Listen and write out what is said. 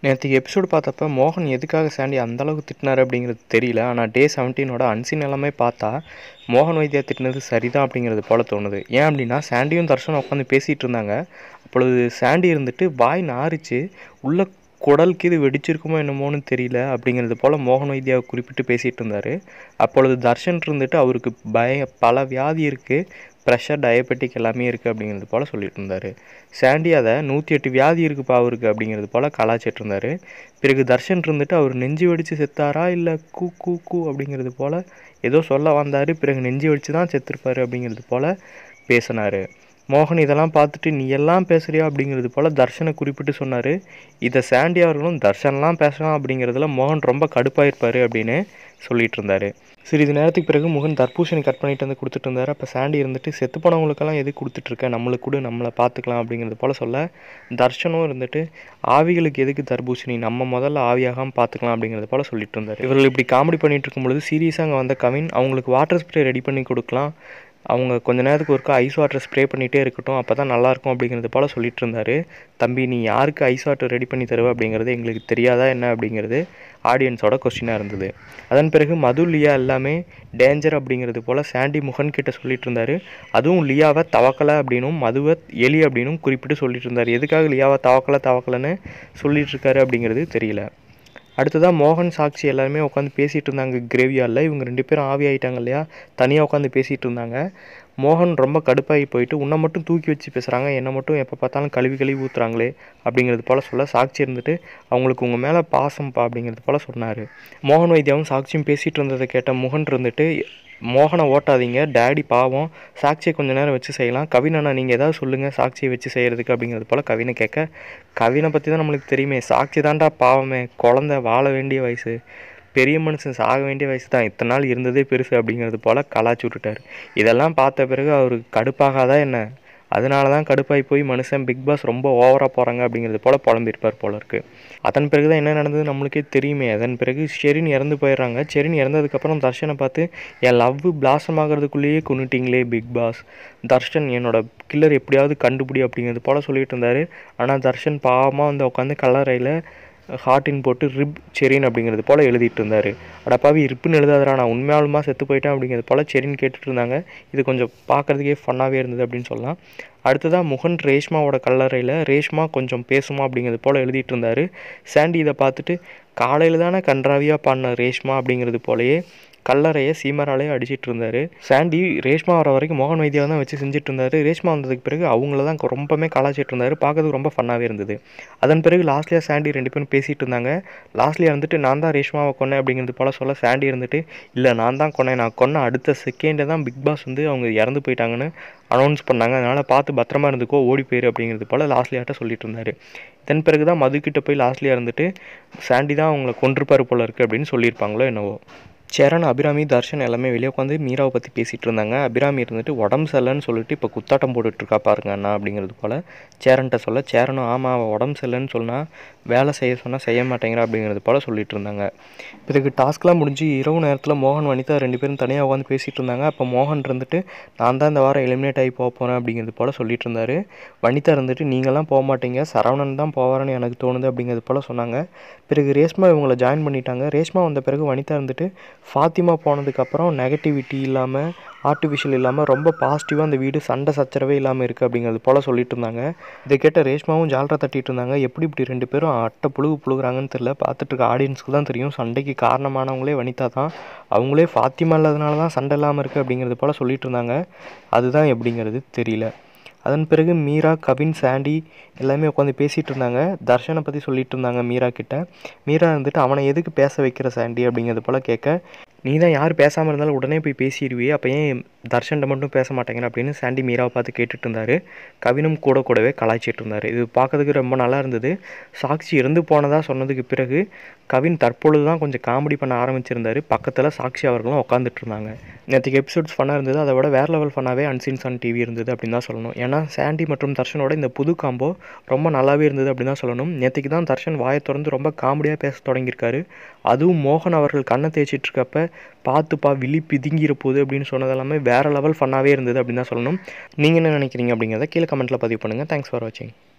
நேற்றுக்கு எபிசோடு பார்த்தப்ப மோகன் எதுக்காக சாண்டி அந்த அளவுக்கு திட்டினாரு அப்படிங்கிறது தெரியல ஆனால் டே செவன்டீனோட அன்சீன் எல்லாமே பார்த்தா மோகன் வைத்தியா திட்டினது சரிதான் அப்படிங்கிறது போல தோணுது ஏன் அப்படின்னா சாண்டியும் தர்ஷனும் உட்காந்து பேசிகிட்டு இருந்தாங்க அப்பொழுது சாண்டி இருந்துட்டு வாய் நாரிச்சு உள்ள குடலுக்கு இது வெடிச்சிருக்குமோ என்னமோன்னு தெரியல அப்படிங்கிறது போல் மோகன் வைத்தியாவை குறிப்பிட்டு பேசிகிட்டு இருந்தார் அப்பொழுது தர்ஷன் இருந்துட்டு அவருக்கு பய பல வியாதி இருக்குது ப்ரெஷர் டயபெட்டிக் எல்லாமே இருக்குது அப்படிங்கிறது போல் சொல்லிட்டு இருந்தார் சாண்டி அதை நூற்றி எட்டு வியாதி இருக்குப்பா அவருக்கு அப்படிங்கிறது போல் கலாச்சிட்டு இருந்தார் பிறகு தர்ஷன் இருந்துட்டு அவர் நெஞ்சு வெடித்து செத்தாரா இல்லை கூ கூ கூ அப்படிங்கிறது போல் ஏதோ சொல்ல வந்தார் பிறகு நெஞ்சு வெடித்து தான் செத்துருப்பாரு அப்படிங்கிறது போல் பேசினார் மோகன் இதெல்லாம் பார்த்துட்டு நீ எல்லாம் பேசுறியா அப்படிங்கிறது போல் தர்ஷனை குறிப்பிட்டு சொன்னார் இதை சாண்டி அவர்களும் தர்ஷன்லாம் பேசலாம் அப்படிங்கிறதுல மோகன் ரொம்ப கடுப்பாயிருப்பார் அப்படின்னு சொல்லிட்டு இருந்தார் சிறிது நேரத்துக்கு பிறகு முகன் தர்பூசணி கட் பண்ணிட்டு வந்து கொடுத்துட்டு இருந்தார் அப்போ சாண்டி இருந்துட்டு செத்து போனவங்களுக்கெல்லாம் எது கொடுத்துட்ருக்க நம்மளுக்கு கூட நம்மளை பார்த்துக்கலாம் அப்படிங்கிறது போல் சொல்ல தர்ஷனும் இருந்துட்டு ஆவிகளுக்கு எதுக்கு தர்பூசணி நம்ம முதல்ல ஆவியாகாமல் பார்த்துக்கலாம் அப்படிங்கிறது போல் சொல்லிட்டு இருந்தார் இவர்கள் இப்படி காமெடி பண்ணிட்டு இருக்கும்பொழுது சீரியஸாக அங்கே வந்த கவின் அவங்களுக்கு வாட்டர் ஸ்ப்ரே ரெடி பண்ணி கொடுக்கலாம் அவங்க கொஞ்ச நேரத்துக்கு ஒருக்கா ஐஸ் வாட்டர் ஸ்ப்ரே பண்ணிகிட்டே இருக்கட்டும் அப்போ தான் நல்லாயிருக்கும் அப்படிங்கிறது போல் சொல்லிட்டு இருந்தார் தம்பி நீ யாருக்கு ஐஸ் வாட்டர் ரெடி பண்ணி தருவ அப்படிங்கிறது எங்களுக்கு தெரியாதா என்ன அப்படிங்கிறது ஆடியன்ஸோட கொஸ்டினாக இருந்தது அதன் பிறகு மது லியா எல்லாமே டேஞ்சர் அப்படிங்கிறது போல் சாண்டி முகன் கிட்ட சொல்லிட்டு இருந்தார் அதுவும் லியாவை தவக்கலை அப்படின்னும் மதுவை எலி அப்படின்னும் குறிப்பிட்டு சொல்லிட்டு இருந்தார் எதுக்காக லியாவை தவக்கலை தவக்கலைன்னு சொல்லிட்டு இருக்காரு அப்படிங்கிறது தெரியல அடுத்ததாக மோகன் சாக்ஷி எல்லாருமே உட்காந்து பேசிகிட்டு இருந்தாங்க கிரேவியாரில் இவங்க ரெண்டு பேரும் ஆவி ஆகிட்டாங்க இல்லையா தனியாக உட்காந்து பேசிகிட்டு இருந்தாங்க மோகன் ரொம்ப கடுப்பாகி போயிட்டு உன்னை மட்டும் தூக்கி வச்சு பேசுகிறாங்க என்னை மட்டும் எப்போ பார்த்தாலும் கழுவி கழுவி ஊற்றுறாங்களே அப்படிங்கிறது போல் சொல்ல சாட்சி இருந்துட்டு அவங்களுக்கு உங்கள் மேலே பாசம்ப்பா அப்படிங்கிறது போல் சொன்னார் மோகன் வைத்தியாவும் சாட்சியும் பேசிகிட்டு இருந்ததை கேட்ட முகன் இருந்துட்டு மோகனை ஓட்டாதீங்க டேடி பாவம் சாட்சியை கொஞ்ச நேரம் வச்சு செய்யலாம் கவின் அண்ணா நீங்கள் ஏதாவது சொல்லுங்கள் சாட்சியை வச்சு செய்கிறதுக்கு அப்படிங்கிறது போல் கவினை கேட்க கவினை பற்றி தான் நம்மளுக்கு தெரியுமே சாட்சி தான்டா பாவமே குழந்த வாழ வேண்டிய வயசு பெரிய மனுஷன் சாக வேண்டிய வயசு தான் இத்தனை நாள் இருந்ததே பெருசு அப்படிங்கிறது போல் கலாச்சி விட்டுட்டார் இதெல்லாம் பார்த்த பிறகு அவருக்கு கடுப்பாகாதா என்ன அதனால தான் கடுப்பாகி போய் மனுஷன் பிக் பாஸ் ரொம்ப ஓவராக போகிறாங்க அப்படிங்கிறது போல் புலம்பிருப்பார் போல இருக்குது அதன் பிறகு தான் என்ன நடந்தது நம்மளுக்கே தெரியுமே அதன் பிறகு ஷெரின் இறந்து போயிடுறாங்க ஷெரின் இறந்ததுக்கப்புறம் தர்ஷனை பார்த்து என் லவ் பிளாசம் ஆகிறதுக்குள்ளேயே கொண்டுட்டிங்களே பிக் பாஸ் தர்ஷன் என்னோட கில்லர் எப்படியாவது கண்டுபிடி அப்படிங்கிறது போல் சொல்லிட்டு இருந்தார் ஆனால் தர்ஷன் பாவமாக வந்து உட்காந்து கல்லறையில் ஹார்ட்டின் போட்டு ரிப் செரின் அப்படிங்கிறது போல் எழுதிட்டு இருந்தார் அடப்பாவி ரிப்புன்னு எழுதாதரா நான் உண்மையாலுமா செத்து போயிட்டேன் அப்படிங்கிறது போல் செரின் கேட்டுட்டு இருந்தாங்க இது கொஞ்சம் பார்க்குறதுக்கே ஃபன்னாகவே இருந்தது அப்படின்னு சொல்லலாம் அடுத்ததாக முகன் ரேஷ்மாவோட கல்லறையில் ரேஷ்மா கொஞ்சம் பேசுமா அப்படிங்கிறது போல் எழுதிட்டு இருந்தார் சாண்டி இதை பார்த்துட்டு காலையில் தானே கன்றாவியாக பாடின ரேஷ்மா அப்படிங்கிறது போலயே கல்லறையை சீமராலே அடிச்சிட்டு இருந்தார் சாண்டி ரேஷ்மா வர வரைக்கும் மோகன் வைத்தியாவை தான் வச்சு செஞ்சுட்டு இருந்தார் ரேஷ்மா வந்ததுக்கு பிறகு அவங்கள தான் ரொம்பவுமே கலாச்சிட்டு இருந்தார் பார்க்கறதுக்கு ரொம்ப ஃபன்னாகவே இருந்தது அதன் பிறகு லாஸ்ட்லியாக சாண்டி ரெண்டு பேரும் பேசிகிட்டு இருந்தாங்க லாஸ்ட்லியாக இருந்துட்டு நான் தான் ரேஷ்மாவை கொன்னேன் அப்படிங்கிறது போல சொல்ல சாண்டி இருந்துட்டு இல்லை நான் தான் கொன்னேன் நான் கொன்ன அடுத்த செகண்டே தான் பிக் பாஸ் வந்து அவங்க இறந்து போயிட்டாங்கன்னு அனௌன்ஸ் பண்ணாங்க அதனால் பார்த்து பத்திரமா இருந்துக்கோ ஓடி போயிரு அப்படிங்கிறது போல் லாஸ்ட்லியாட்ட சொல்லிட்டு இருந்தார் இதன் பிறகு தான் மதுக்கிட்ட போய் லாஸ்ட்லியாக இருந்துட்டு சாண்டி தான் அவங்கள கொண்டிருப்பார் போல இருக்குது அப்படின்னு சொல்லியிருப்பாங்களோ என்னவோ சரண் அபிராமி தர்ஷன் எல்லாமே வெளியே உட்காந்து மீராவை பற்றி பேசிகிட்டு இருந்தாங்க அபிராமி இருந்துட்டு உடம்பு சரியில்லைன்னு சொல்லிட்டு இப்போ குத்தாட்டம் போட்டுட்ருக்கா பாருங்க அண்ணா அப்படிங்கிறது போல் சேரன்ட்ட சொல்ல சேரனும் ஆமாம் அவள் உடம்பு சரியில்லைன்னு சொன்னால் வேலை செய்ய சொன்னால் செய்ய மாட்டேங்கிறா அப்படிங்கிறது போல் சொல்லிட்டு இருந்தாங்க இதுக்கு டாஸ்க்லாம் முடிஞ்சு இரவு நேரத்தில் மோகன் வனிதா ரெண்டு பேரும் தனியாக உட்காந்து பேசிகிட்டு இருந்தாங்க அப்போ மோகன் இருந்துட்டு நான் தான் இந்த வாரம் எலிமினேட் ஆகி போக போகிறேன் அப்படிங்கிறது போல் சொல்லிட்டு இருந்தார் வனிதா இருந்துட்டு நீங்களாம் போக மாட்டீங்க சரவணன் தான் போவார்னு எனக்கு தோணுது அப்படிங்கிறது போல் சொன்னாங்க பிறகு ரேஷ்மா இவங்களை ஜாயின் பண்ணிட்டாங்க ரேஷ்மா வந்த பிறகு வனிதா இருந்துட்டு ஃபாத்திமா போனதுக்கப்புறம் நெகட்டிவிட்டி இல்லாமல் ஆர்டிஃபிஷியல் இல்லாமல் ரொம்ப பாசிட்டிவாக அந்த வீடு சண்டை சச்சரவே இல்லாமல் இருக்குது அப்படிங்கிறது போல் சொல்லிட்டு இருந்தாங்க இதை கேட்ட ரேஷ்மாவும் ஜாலரா தட்டிட்டு இருந்தாங்க எப்படி இப்படி ரெண்டு பேரும் அட்டை புழுகு புழுகுறாங்கன்னு தெரில பார்த்துட்டு இருக்க ஆடியன்ஸ்க்கு தான் தெரியும் சண்டைக்கு காரணமானவங்களே வனிதா தான் அவங்களே ஃபாத்திமா இல்லாதனால தான் சண்டை இல்லாமல் இருக்குது அப்படிங்கிறது போல் சொல்லிட்டு இருந்தாங்க அதுதான் எப்படிங்கிறது தெரியல அதன் பிறகு மீரா கவின் சாண்டி எல்லாமே உட்காந்து பேசிகிட்டு இருந்தாங்க தர்ஷனை பற்றி சொல்லிட்டு இருந்தாங்க மீரா கிட்ட மீரா இருந்துட்டு அவனை எதுக்கு பேச வைக்கிற சாண்டி அப்படிங்கிறது போல் கேட்க நீ தான் யார் பேசாமல் இருந்தாலும் உடனே போய் பேசிடுவியே அப்போ ஏன் தர்ஷன்ட்ட மட்டும் பேச மாட்டேங்கிற அப்படின்னு சாண்டி மீராவை பார்த்து கேட்டுட்டு இருந்தார் கவினும் கூட கூடவே கலாய்ச்சிட்டு இருந்தார் இது பார்க்கறதுக்கு ரொம்ப நல்லா இருந்தது சாக்ஷி இறந்து போனதாக சொன்னதுக்கு பிறகு கவின் தற்பொழுது தான் கொஞ்சம் காமெடி பண்ண ஆரம்பிச்சிருந்தாரு பக்கத்தில் சாக்ஷி அவர்களும் உட்காந்துட்டு இருந்தாங்க நேற்றுக்கு எபிசோட்ஸ் ஃபன்னாக இருந்தது அதை விட வேறு லெவல் ஃபன்னாகவே அன்சீன் சன் டிவி இருந்தது அப்படின்னு தான் சொல்லணும் ஏன்னா சாண்டி மற்றும் தர்ஷனோட இந்த புது காம்போ ரொம்ப நல்லாவே இருந்தது அப்படின்னு தான் சொல்லணும் நேற்றுக்கு தான் தர்ஷன் வாயை திறந்து ரொம்ப காமெடியாக பேச தொடங்கியிருக்காரு அதுவும் மோகன் அவர்கள் கண்ணை தேய்ச்சிட்டு இருக்கப்ப பார்த்துப்பா விழி பிதுங்கிற போகுது அப்படின்னு சொன்னதெல்லாமே வேறு லெவல் ஃபன்னாகவே இருந்தது அப்படின்னு தான் சொல்லணும் நீங்கள் என்ன நினைக்கிறீங்க அப்படிங்கிறத கீழே கமெண்ட்டில் பதிவு பண்ணுங்கள் தேங்க்ஸ் ஃபார் வாட்சிங்